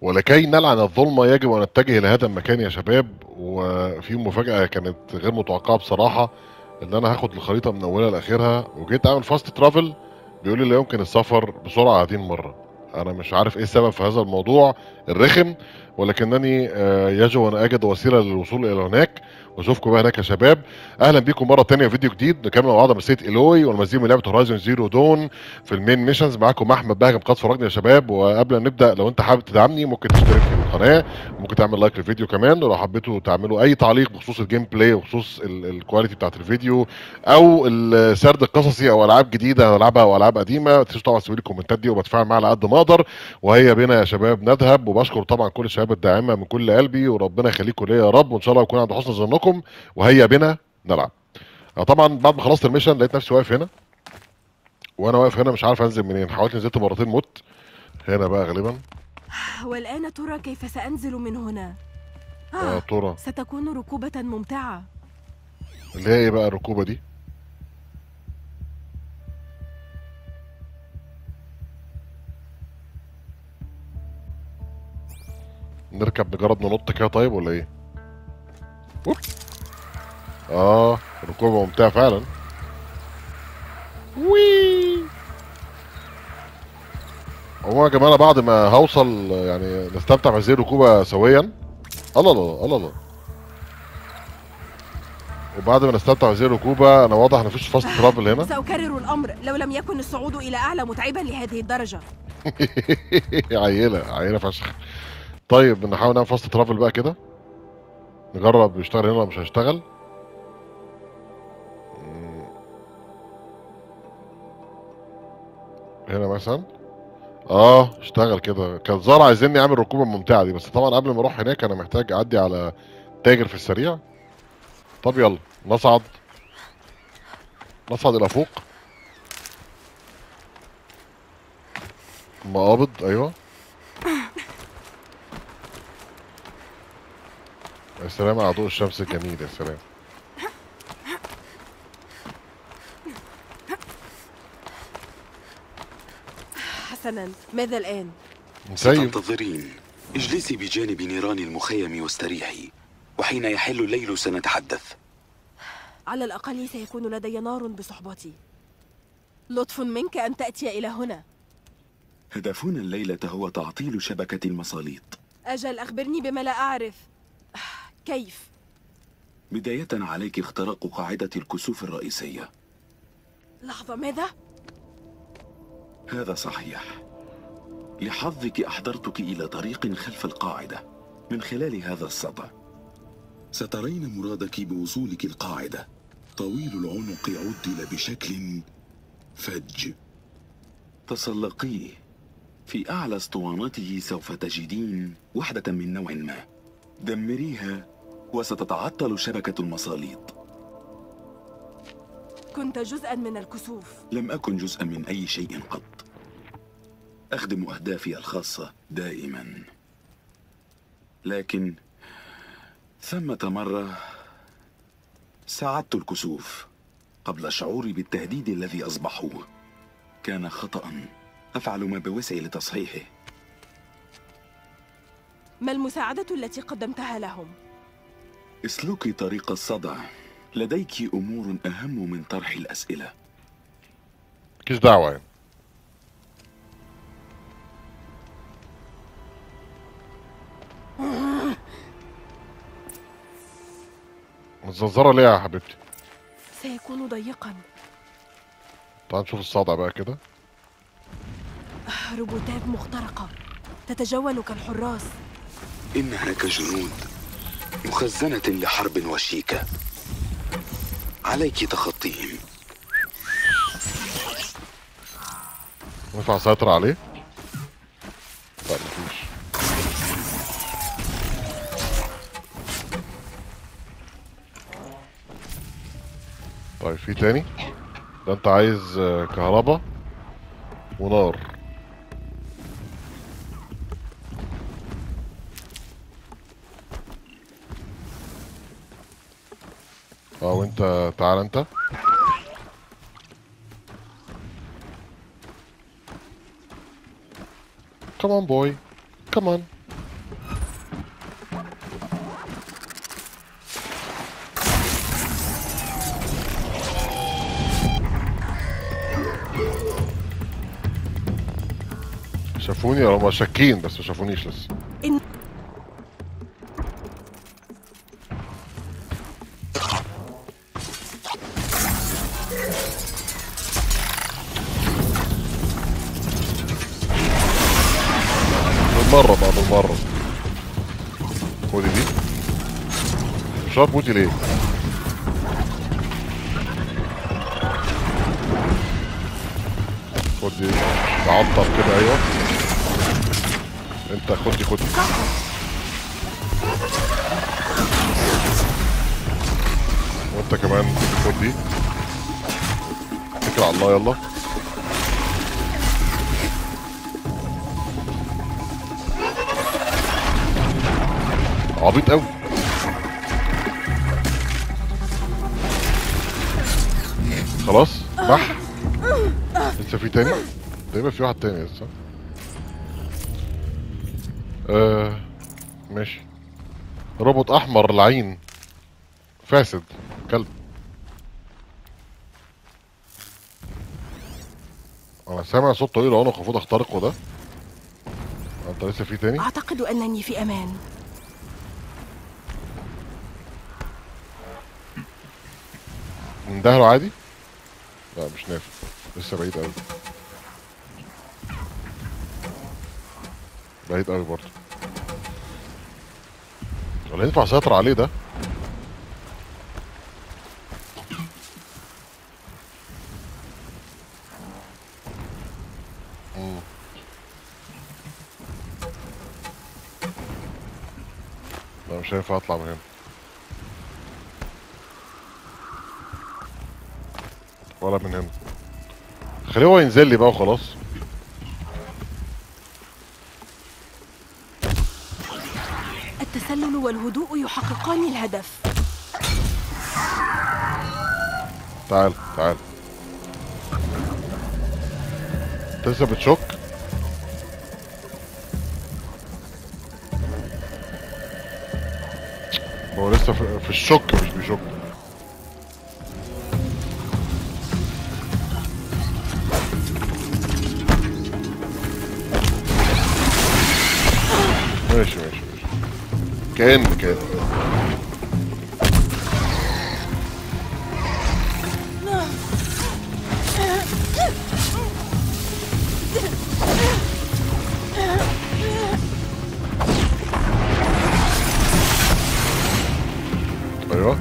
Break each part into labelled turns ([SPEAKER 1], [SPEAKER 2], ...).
[SPEAKER 1] ولكي نلعن الظلم يجب ان نتجه الى هذا المكان يا شباب وفي مفاجاه كانت غير متوقعه بصراحه ان انا هاخد الخريطه من اولها لاخرها وجيت اعمل فاست ترافل بيقول لي لا يمكن السفر بسرعه هذه المره انا مش عارف ايه السبب في هذا الموضوع الرخم ولكنني آه، يجب ان اجد وسيله للوصول الى هناك واشوفكم بقى هناك يا شباب اهلا بيكم مره تانية في فيديو جديد نكمل مع بعض مسيره ايلوي والمزيد من لعبه هورايزون زيرو دون في المين ميشنز معاكم احمد بهجم قد فرجني يا شباب وقبل ما نبدا لو انت حابب تدعمني ممكن تشترك في القناه ممكن تعمل لايك للفيديو كمان ولو حبيتوا تعملوا اي تعليق بخصوص الجيم بلاي وبخصوص ال- الكواليتي بتاعت الفيديو او السرد القصصي او العاب جديده العبها او العاب قديمه ما تنسوش طبعا تسيبوا لي الكومنتات دي وبتفاعل معاها على قد ما اقدر وهيا بنا يا شباب نذهب وبشكر طبعا كل الشباب الداعمه من كل قلبي وربنا يخليكم ليا يا رب وان شاء الله يكون عند حسن ظنكم وهيا بنا نلعب أنا طبعا بعد ما خلصت الميشن لقيت نفسي واقف هنا وانا واقف هنا مش عارف انزل منين حاولت نزلت مرتين مت هنا بقى غالبا
[SPEAKER 2] والآن ترى كيف سأنزل من هنا
[SPEAKER 1] يا
[SPEAKER 2] آه
[SPEAKER 1] ترى
[SPEAKER 2] ستكون ركوبة ممتعة
[SPEAKER 1] اللي هي ايه بقى الركوبه دي نركب نجرب ننط كده طيب ولا ايه أوب. اه ركوبه ممتعه فعلا وي عموما يا جماعه بعد ما هوصل يعني نستمتع بهذه الركوبه سويا الله الله الله الله وبعد ما نستمتع بهذه الركوبه انا واضح ان مفيش فاست ترافل هنا
[SPEAKER 2] سأكرر الأمر لو لم يكن الصعود إلى أعلى متعبا لهذه الدرجة
[SPEAKER 1] عيله عيله فشخ طيب نحاول نعمل فاست ترافل بقى كده نجرب يشتغل هنا ولا مش هيشتغل مم. هنا مثلا اه اشتغل كده كان زار عايزيني اعمل الركوبه الممتعه دي بس طبعا قبل ما اروح هناك انا محتاج اعدي على تاجر في السريع طب يلا نصعد نصعد الى فوق مقابض ايوه يا سلام على ضوء الشمس الجميل يا سلام
[SPEAKER 2] حسنا ماذا الآن؟
[SPEAKER 1] مسيب
[SPEAKER 3] ستنتظرين اجلسي بجانب نيران المخيم واستريحي وحين يحل الليل سنتحدث
[SPEAKER 2] على الأقل سيكون لدي نار بصحبتي لطف منك أن تأتي إلى هنا
[SPEAKER 3] هدفنا الليلة هو تعطيل شبكة المصاليط
[SPEAKER 2] أجل أخبرني بما لا أعرف كيف؟
[SPEAKER 3] بداية عليك اختراق قاعدة الكسوف الرئيسية
[SPEAKER 2] لحظة ماذا؟
[SPEAKER 3] هذا صحيح لحظك أحضرتك إلى طريق خلف القاعدة من خلال هذا السطع سترين مرادك بوصولك القاعدة طويل العنق عدل بشكل فج تسلقيه في أعلى اسطوانته سوف تجدين وحدة من نوع ما دمريها وستتعطل شبكة المصاليط
[SPEAKER 2] كنت جزءا من الكسوف
[SPEAKER 3] لم أكن جزءا من أي شيء قط أخدم أهدافي الخاصة دائما لكن ثمة مرة ساعدت الكسوف قبل شعوري بالتهديد الذي أصبحوه كان خطأ أفعل ما بوسعي لتصحيحه
[SPEAKER 2] ما المساعدة التي قدمتها لهم؟
[SPEAKER 3] اسلكي طريق الصدع لديك أمور أهم من طرح الأسئلة
[SPEAKER 1] مالكيش دعوه يعني متزنزرة ليه يا حبيبتي؟
[SPEAKER 2] سيكون ضيقا
[SPEAKER 1] تعال نشوف الصدع بقى كده
[SPEAKER 2] روبوتات مخترقة تتجول كالحراس
[SPEAKER 3] إنها كجنود مخزنة لحرب وشيكة عليك تخطيهم
[SPEAKER 1] ينفع اسيطر عليه؟ لا مفيش طيب في تاني ده انت عايز آه، كهرباء ونار اه وانت تعال انت Come on boy. Come on. شافوني هم شاكين بس ما شافونيش لسه
[SPEAKER 2] إن
[SPEAKER 1] بالمرة بقى بالمرة خدي دي مش عارف موتي ليه خد دي تعطر كده ايوه انت خد دي خد دي وانت كمان خد دي اتكل على الله يلا عبيط قوي خلاص بح لسه في تاني دايما في واحد تاني لسه آه ماشي روبوت احمر لعين فاسد كلب انا سامع صوت طويل اهو انا المفروض اخترقه ده انت لسه في تاني
[SPEAKER 2] أعتقد أنني في أمان
[SPEAKER 1] ندهله عادي لا مش نافع لسه بعيد قوي بعيد قوي برضه ولا ينفع اسيطر عليه ده مم. لا مش هينفع اطلع من هنا ولا من هنا خليه هو ينزل لي بقى وخلاص
[SPEAKER 2] التسلل والهدوء يحققان الهدف
[SPEAKER 1] تعال تعال انت لسه بتشك هو لسه في, في الشك مش بيشك ماشي ماشي ماشي كأن كأن ايوه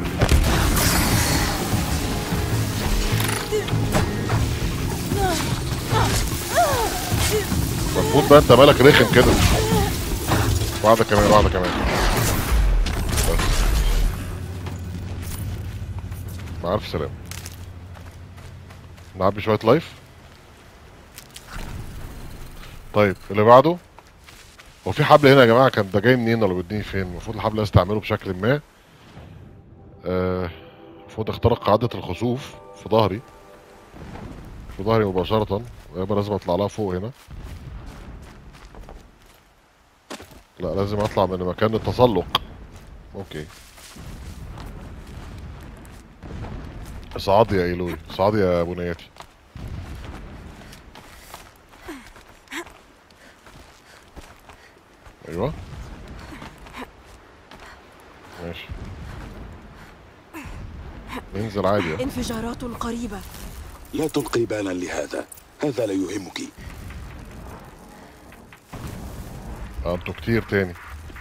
[SPEAKER 1] المفروض بقى انت مالك رخم كده واحدة كمان واحدة كمان بس مع ألف سلامة نعبي شوية لايف طيب اللي بعده هو في حبل هنا يا جماعة كان ده جاي منين ولا بيوديني فين المفروض الحبل ده استعمله بشكل ما آه، المفروض اخترق قاعدة الخسوف في ظهري في ظهري مباشرة يبقى لازم اطلع لها فوق هنا لا لازم اطلع من مكان التسلق اوكي اصعدي يا ايلوي اصعدي يا بنياتي ايوه ماشي ننزل عادي يا.
[SPEAKER 2] انفجارات قريبة
[SPEAKER 3] لا تلقي بالا لهذا هذا لا يهمك
[SPEAKER 1] آه، انتوا كتير تاني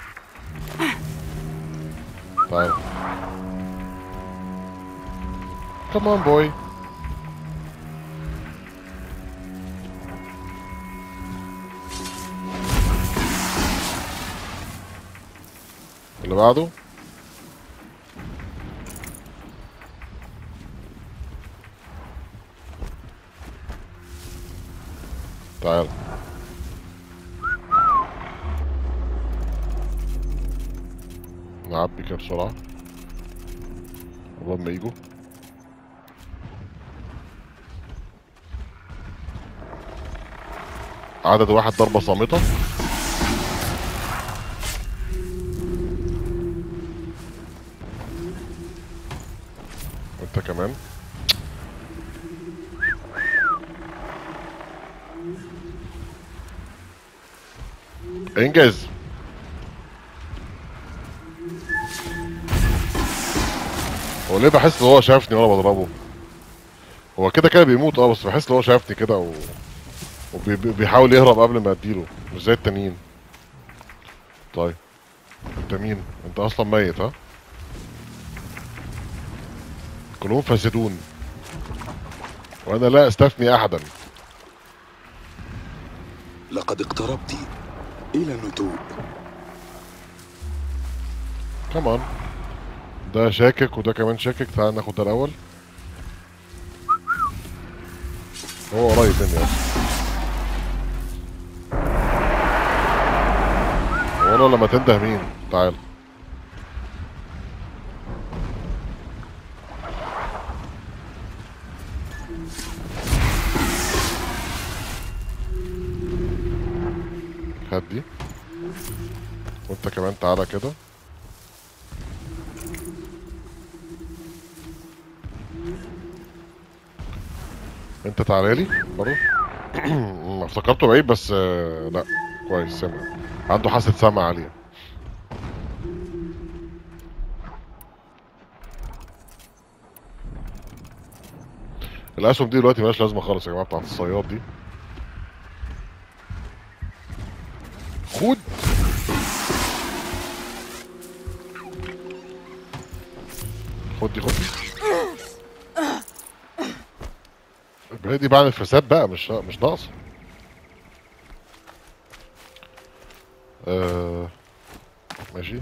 [SPEAKER 1] تعال كمان بوي اللي بعده تعال نعبي كده بسرعة قبل ما يجوا عدد واحد ضربة صامتة وانت كمان انجز هو ليه بحس ان هو شافني وانا بضربه هو كده كده بيموت اه بس بحس ان هو شافني كده و... وبيحاول يهرب قبل ما اديله مش زي التانيين طيب انت مين انت اصلا ميت ها كلهم فاسدون وانا لا استثني احدا
[SPEAKER 3] لقد اقتربت إلى النتوء
[SPEAKER 1] كمان ده شاكك وده كمان شاكك تعال ناخد ده الاول هو قريب مني اصلا والله لما تنده مين تعال هات دي وانت كمان تعالى كده انت تعالى لي برضه ما افتكرته بعيد بس آه، لا كويس سمع عنده حاسة سمع عالية الاسهم دي دلوقتي مالهاش لازمه خالص يا جماعه بتاعت الصياد دي خد خد دي خد دي يبقى هي دي بعمل فساد بقى مش مش ناقصه آه ماشي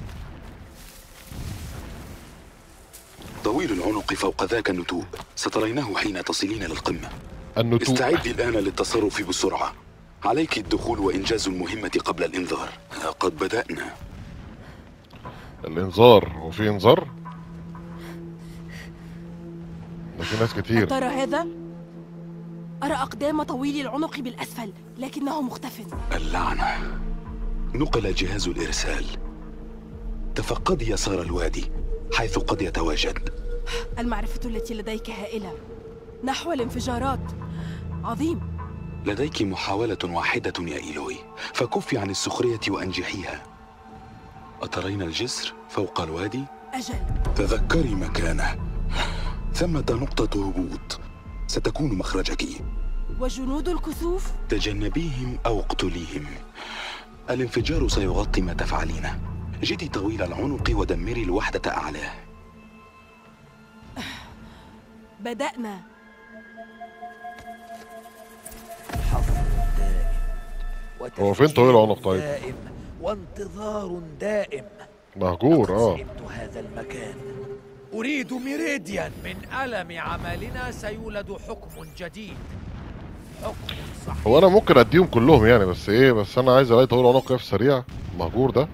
[SPEAKER 3] طويل العنق فوق ذاك النتوء سترينه حين تصلين للقمة
[SPEAKER 1] النتوء
[SPEAKER 3] استعدي الآن للتصرف بسرعة عليك الدخول وإنجاز المهمة قبل الإنذار قد بدأنا
[SPEAKER 1] الانذار هو في انذار ده في ناس كتير
[SPEAKER 2] ترى هذا؟ أرى أقدام طويل العنق بالأسفل لكنه مختف
[SPEAKER 3] اللعنة نقل جهاز الإرسال تفقد يسار الوادي حيث قد يتواجد
[SPEAKER 2] المعرفة التي لديك هائلة نحو الانفجارات عظيم
[SPEAKER 3] لديك محاولة واحدة يا إيلوي فكفي عن السخرية وأنجحيها أترين الجسر فوق الوادي؟
[SPEAKER 2] أجل
[SPEAKER 3] تذكري مكانه ثمة نقطة هبوط ستكون مخرجك
[SPEAKER 2] وجنود الكسوف
[SPEAKER 3] تجنبيهم أو اقتليهم الانفجار سيغطي ما تفعلينه جدي طويل العنق ودمري الوحدة أعلاه
[SPEAKER 2] بدأنا
[SPEAKER 4] حفر دائم
[SPEAKER 1] هو فين طويل العنق طيب؟
[SPEAKER 4] دائم وانتظار دائم
[SPEAKER 1] مهجور اه
[SPEAKER 4] سئمت هذا المكان
[SPEAKER 5] أريد ميريديان من ألم عملنا سيولد حكم جديد حكم صحيح
[SPEAKER 1] هو انا ممكن اديهم كلهم يعني بس ايه بس انا عايز الاقي طويل عنق في سريع مهجور ده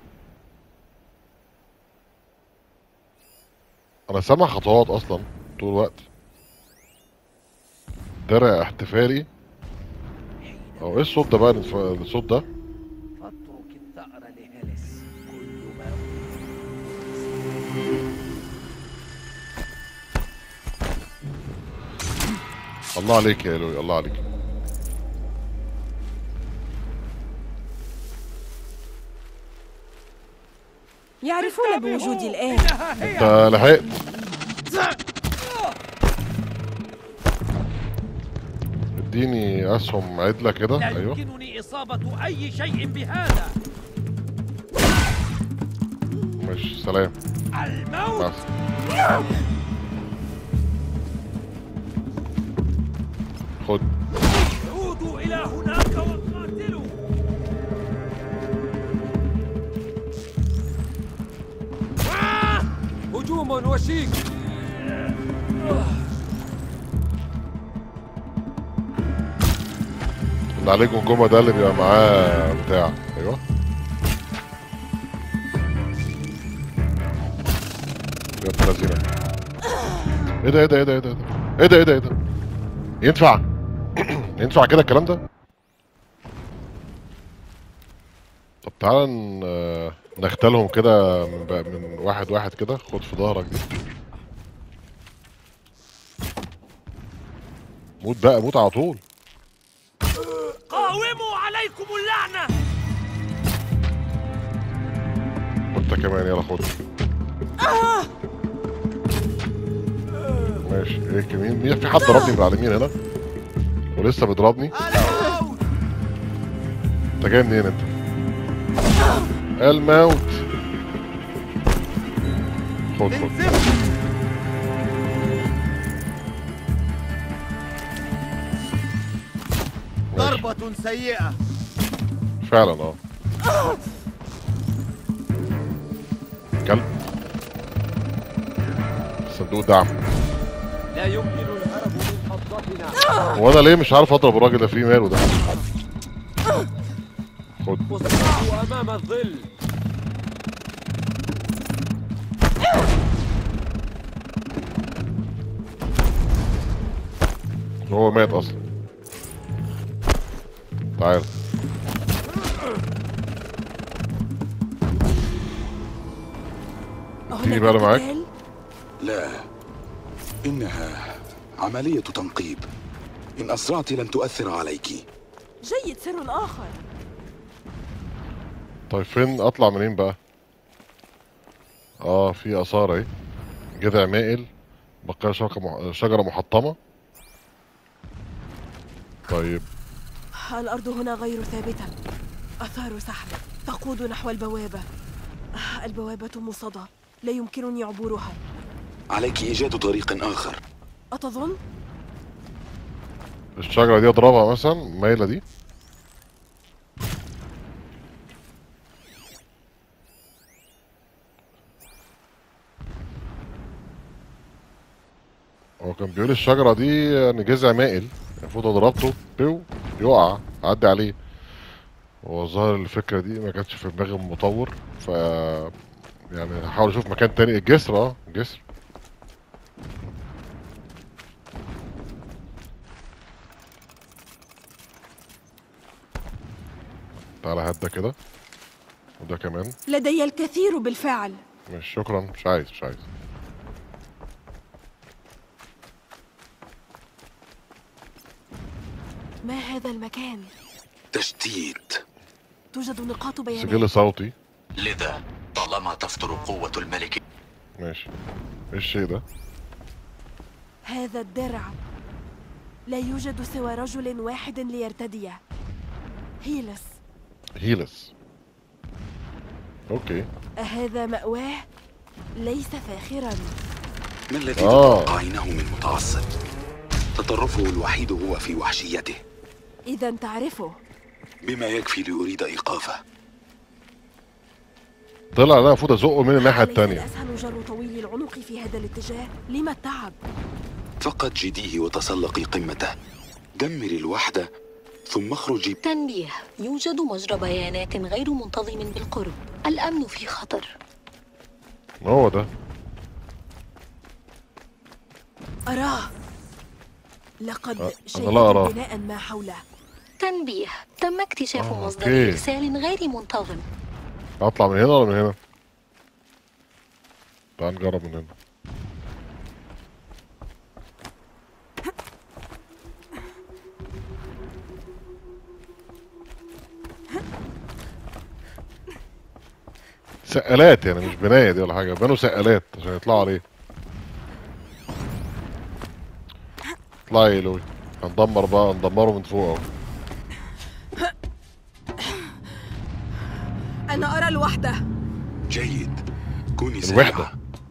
[SPEAKER 1] انا سامع خطوات اصلا طول الوقت درع احتفالي او ايه الصوت ده بقى الف- الصوت ده
[SPEAKER 4] فاترك الثأر لهلس كل ما
[SPEAKER 1] الله عليك يا الوي الله عليك
[SPEAKER 2] يعرفون بوجودي الآن
[SPEAKER 1] انت لحقت اديني اسهم عدله كده
[SPEAKER 5] لا
[SPEAKER 1] ايوه
[SPEAKER 5] يمكنني إصابة أي شيء بهذا
[SPEAKER 1] ماشي سلام
[SPEAKER 5] الموت
[SPEAKER 1] مع خد
[SPEAKER 5] عودوا إلى هناك وقاتلوا آه! هجوم وشيك
[SPEAKER 1] اللي عليكم جمعة ده اللي بيبقى معاه بتاع ايوه يا ابن اللذينة ايه ده ايه ده ايه ده ايه ده ايه ده ايه ده ايه ده ينفع ينفع كده الكلام ده طب تعالى ن- نختلهم كده من, بقى- من واحد واحد كده خد في ظهرك دي موت بقى موت على طول
[SPEAKER 5] قاوموا عليكم اللعنة
[SPEAKER 1] وانت كمان يلا خد ماشي ايه كمين مين في حد ضربني من على اليمين هنا ولسه بيضربني انت جاي منين انت الموت خد خد ماشي.
[SPEAKER 6] ضربة سيئة
[SPEAKER 1] فعلا اه كلب صندوق دعم
[SPEAKER 5] لا يمكن الهرب من قبضتنا
[SPEAKER 1] هو انا ليه مش عارف اضرب الراجل ده فيه ماله ده خد
[SPEAKER 5] والصراع أمام الظل
[SPEAKER 1] هو مات اصلا تعال تيجي بقى معاك؟
[SPEAKER 2] قتال؟
[SPEAKER 3] لا إنها عملية تنقيب إن أسرعت لن تؤثر عليك
[SPEAKER 2] جيد سر آخر
[SPEAKER 1] طيب فين اطلع منين بقى اه في اثار اهي جذع مائل بقايا شجره مح... شجره محطمه طيب
[SPEAKER 2] الأرض هنا غير ثابتة أثار سحب تقود نحو البوابة آه، البوابة مصدى لا يمكنني عبورها
[SPEAKER 3] عليك إيجاد طريق آخر
[SPEAKER 2] أتظن؟
[SPEAKER 1] الشجره دي اضربها مثلا مايله دي هو كان بيقول الشجره دي يعني جذع مائل المفروض لو ضربته بيو يقع عدي عليه هو ظاهر الفكره دي ما كانتش في دماغ المطور ف يعني هحاول اشوف مكان تاني الجسر اه الجسر تعالى هات ده كده وده كمان
[SPEAKER 2] لدي الكثير بالفعل
[SPEAKER 1] مش شكرا مش عايز مش عايز
[SPEAKER 2] ما هذا المكان؟
[SPEAKER 3] تشتيت
[SPEAKER 2] توجد نقاط بيانات
[SPEAKER 1] سجل صوتي
[SPEAKER 3] لذا طالما تفتر قوة الملك
[SPEAKER 1] ماشي ايه الشيء ده
[SPEAKER 2] هذا الدرع لا يوجد سوى رجل واحد ليرتديه هيلس
[SPEAKER 1] هيلس اوكي
[SPEAKER 2] أهذا مأواه؟ ليس فاخرا
[SPEAKER 3] ما الذي
[SPEAKER 1] آه.
[SPEAKER 3] تتوقعينه من متعصب تطرفه الوحيد هو في وحشيته
[SPEAKER 2] إذا تعرفه
[SPEAKER 3] بما يكفي لأريد إيقافه
[SPEAKER 1] طلع انا المفروض ازقه من الناحيه
[SPEAKER 2] أليس
[SPEAKER 1] التانية
[SPEAKER 2] الأسهل جر طويل العنق في هذا الاتجاه؟ لما التعب؟
[SPEAKER 3] فقط جديه وتسلقي قمته دمري الوحدة ثم اخرجي
[SPEAKER 7] تنبيه يوجد مجرى بيانات غير منتظم بالقرب الأمن في خطر
[SPEAKER 1] هو ده
[SPEAKER 2] أراه لقد
[SPEAKER 1] أه، أنا
[SPEAKER 2] شيد
[SPEAKER 1] لا أراه.
[SPEAKER 2] بناء ما حوله
[SPEAKER 7] تنبيه تم اكتشاف
[SPEAKER 1] آه،
[SPEAKER 7] مصدر
[SPEAKER 1] أوكي.
[SPEAKER 7] إرسال غير منتظم
[SPEAKER 1] اطلع من هنا ولا من هنا تعال نجرب من هنا سقالات يعني مش بنايه دي ولا حاجه بنوا سقالات عشان يطلعوا عليه اطلعي يا لوي هندمر بقى ندمره من فوق اهو
[SPEAKER 2] أنا أرى الوحدة
[SPEAKER 3] جيد كوني
[SPEAKER 1] الوحدة.
[SPEAKER 3] سريعة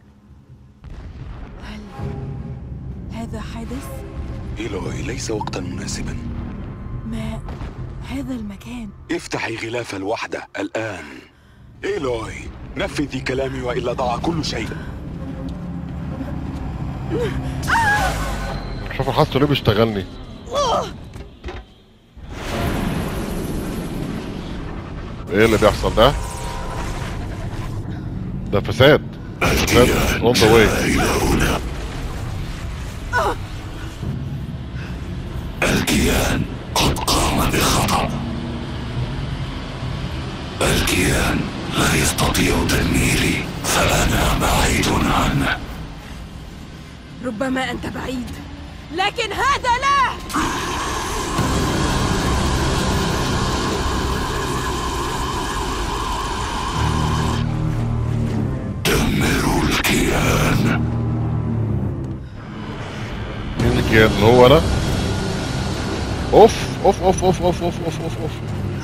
[SPEAKER 2] هل هذا حادث؟
[SPEAKER 3] إيلوي ليس وقتا مناسبا
[SPEAKER 2] ما هذا المكان؟
[SPEAKER 3] افتحي غلاف الوحدة الآن إيلوي نفذي كلامي وإلا ضاع كل شيء
[SPEAKER 1] شوف حاسه ليه بيشتغلني ايه اللي بيحصل ده ده فساد فساد on the way
[SPEAKER 8] الكيان قد قام بخطأ الكيان لا يستطيع تدميري فأنا بعيد عنه
[SPEAKER 2] ربما أنت بعيد لكن هذا لا
[SPEAKER 1] الكيان اللي هو انا اوف اوف اوف اوف اوف اوف اوف اوف اوف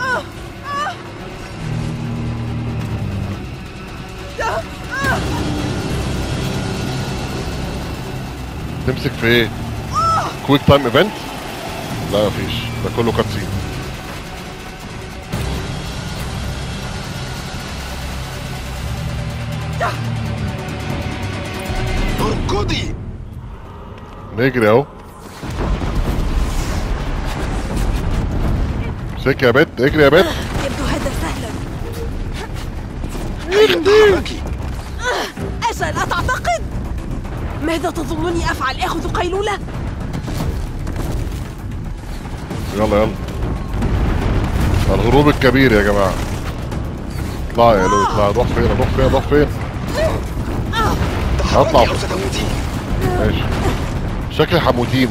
[SPEAKER 1] تمسك في ايه؟ كويك تايم ايفنت؟ لا مفيش ده كله كاتسين
[SPEAKER 3] اركضي
[SPEAKER 1] نجري اهو امسك يا بت اجري يا بت
[SPEAKER 2] يبدو هذا سهلا
[SPEAKER 3] هيا تحركي
[SPEAKER 2] أجل أتعتقد ماذا تظنني أفعل آخذ قيلولة
[SPEAKER 1] يلا يلا الغروب الكبير يا جماعة اطلع يا لو اطلع روح فين روح فين روح فين هطلع.
[SPEAKER 3] تحركي او ستموتين
[SPEAKER 1] ماشي شكلي حموتين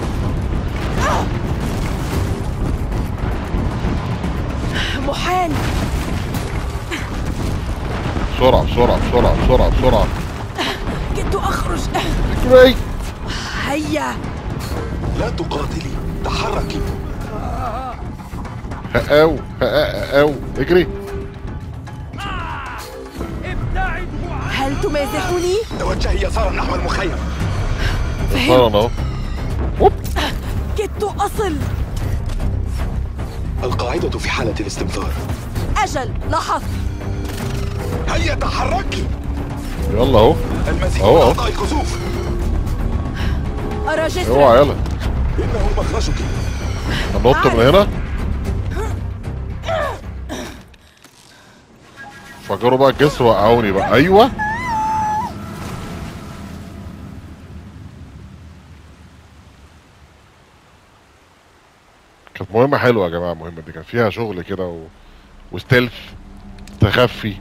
[SPEAKER 2] محال
[SPEAKER 1] بسرعة بسرعة بسرعة بسرعة بسرعة
[SPEAKER 2] كدت أخرج
[SPEAKER 1] اجري
[SPEAKER 2] هيا
[SPEAKER 3] لا تقاتلي تحركي
[SPEAKER 1] هقاو هقاو اجري
[SPEAKER 5] ابتعدوا عنه
[SPEAKER 2] هل تمازحني؟
[SPEAKER 3] توجهي يسارا نحو المخيم
[SPEAKER 1] صار انا اهو هوب
[SPEAKER 2] كدت أصل
[SPEAKER 3] القاعدة في حالة الاستنفار
[SPEAKER 2] أجل لاحظت
[SPEAKER 3] هيا تحركي
[SPEAKER 1] يلا اهو
[SPEAKER 3] المزيد
[SPEAKER 1] أهو،
[SPEAKER 3] من
[SPEAKER 1] أهو.
[SPEAKER 3] أعضاء الكسوف
[SPEAKER 2] أرى
[SPEAKER 1] اوعى
[SPEAKER 2] جسرا
[SPEAKER 1] يلا
[SPEAKER 3] إنه مخرجك
[SPEAKER 1] هنط من هنا فجروا بقى الجسر وقعوني بقى ايوه كانت مهمة حلوة يا جماعة المهمة دي كان فيها شغل كده و... وستيلث تخفي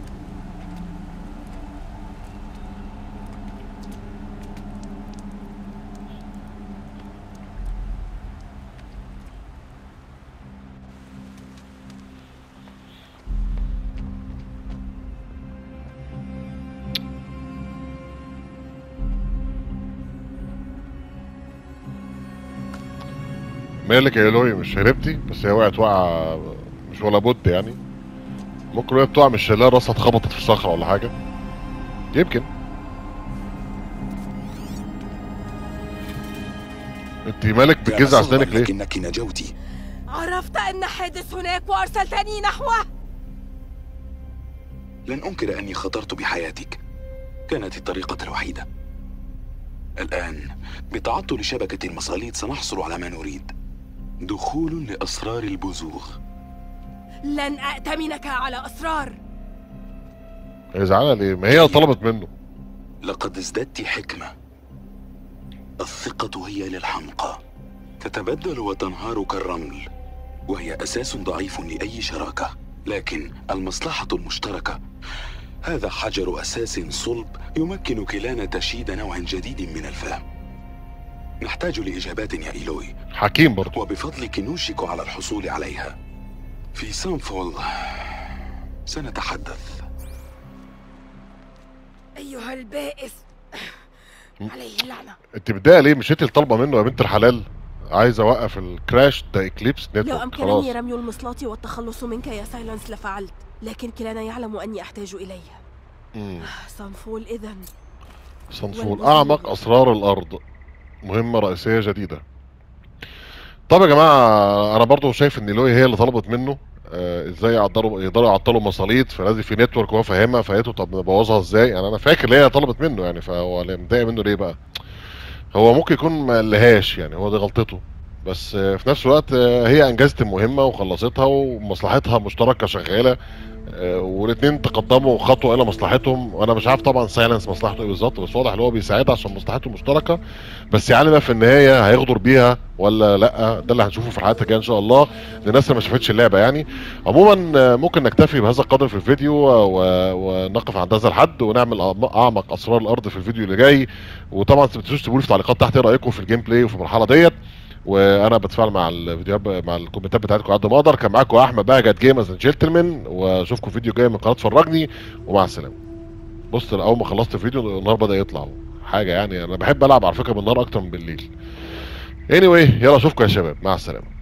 [SPEAKER 1] مالك يا الوي مش هربتي بس هي وقعت وقعة مش ولا بد يعني ممكن وهي بتقع من الشلال راسها اتخبطت في صخرة ولا حاجة يمكن انت مالك بتجزع اسنانك ليه؟
[SPEAKER 3] لكنك نجوتي
[SPEAKER 2] عرفت أن حادث هناك وأرسلتني نحوه
[SPEAKER 3] لن أنكر أني خطرت بحياتك كانت الطريقة الوحيدة الآن بتعطل شبكة المصاليد سنحصل على ما نريد دخول لأسرار البزوغ
[SPEAKER 2] لن أأتمنك على أسرار
[SPEAKER 1] هي زعلانة ليه؟ ما هي طلبت منه
[SPEAKER 3] لقد ازددت حكمة الثقة هي للحمقى تتبدل وتنهار كالرمل وهي أساس ضعيف لأي شراكة لكن المصلحة المشتركة هذا حجر أساس صلب يمكن كلانا تشييد نوع جديد من الفهم نحتاج لإجابات يا إيلوي
[SPEAKER 1] حكيم برضه
[SPEAKER 3] وبفضلك نوشك على الحصول عليها في سانفول سنتحدث
[SPEAKER 2] أيها البائس عليه اللعنة
[SPEAKER 1] انت متضايقة ليه؟ مش انت اللي طالبة منه يا بنت الحلال؟ عايز اوقف الكراش ده اكليبس
[SPEAKER 2] لو
[SPEAKER 1] نتورك
[SPEAKER 2] أمكنني
[SPEAKER 1] خلاص
[SPEAKER 2] رمي المصلاة والتخلص منك يا سايلنس لفعلت لكن كلانا يعلم أني أحتاج إليه
[SPEAKER 1] مم.
[SPEAKER 2] سانفول إذا
[SPEAKER 1] صنفول
[SPEAKER 2] والمزيد.
[SPEAKER 1] أعمق أسرار الأرض مهمة رئيسية جديدة طب يا جماعة أنا برضو شايف إن لوي هي اللي طلبت منه آه ازاي يقدروا يقدروا يعطلوا مصاليد فلازم في نتورك وهو فاهمها فقالته طب نبوظها ازاي يعني انا فاكر ان هي طلبت منه يعني فهو اللي متضايق منه ليه بقى هو ممكن يكون ما قالهاش يعني هو دي غلطته بس آه في نفس الوقت آه هي انجزت المهمه وخلصتها ومصلحتها مشتركه شغاله آه، والاثنين تقدموا خطوه الى مصلحتهم وانا مش عارف طبعا سايلنس مصلحته ايه بالظبط بس واضح ان هو بيساعدها عشان مصلحته مشتركه بس يعني بقى في النهايه هيغدر بيها ولا لا ده اللي هنشوفه في الحلقات الجايه ان شاء الله للناس اللي ما شافتش اللعبه يعني عموما آه، ممكن نكتفي بهذا القدر في الفيديو و- ونقف عند هذا الحد ونعمل أعم- اعمق اسرار الارض في الفيديو اللي جاي وطبعا ما تنسوش تقولوا في التعليقات تحت ايه رايكم في الجيم بلاي وفي المرحله ديت وانا بتفاعل مع الفيديوهات مع الكومنتات بتاعتكم قد ما اقدر كان معاكم احمد بهجت جيمرز اند جنتلمان واشوفكم فيديو جاي من قناه فرجني ومع السلامه بص اول ما خلصت الفيديو النهار بدا يطلع حاجه يعني انا بحب العب على فكره بالنهار اكتر من بالليل anyway يلا اشوفكم يا شباب مع السلامه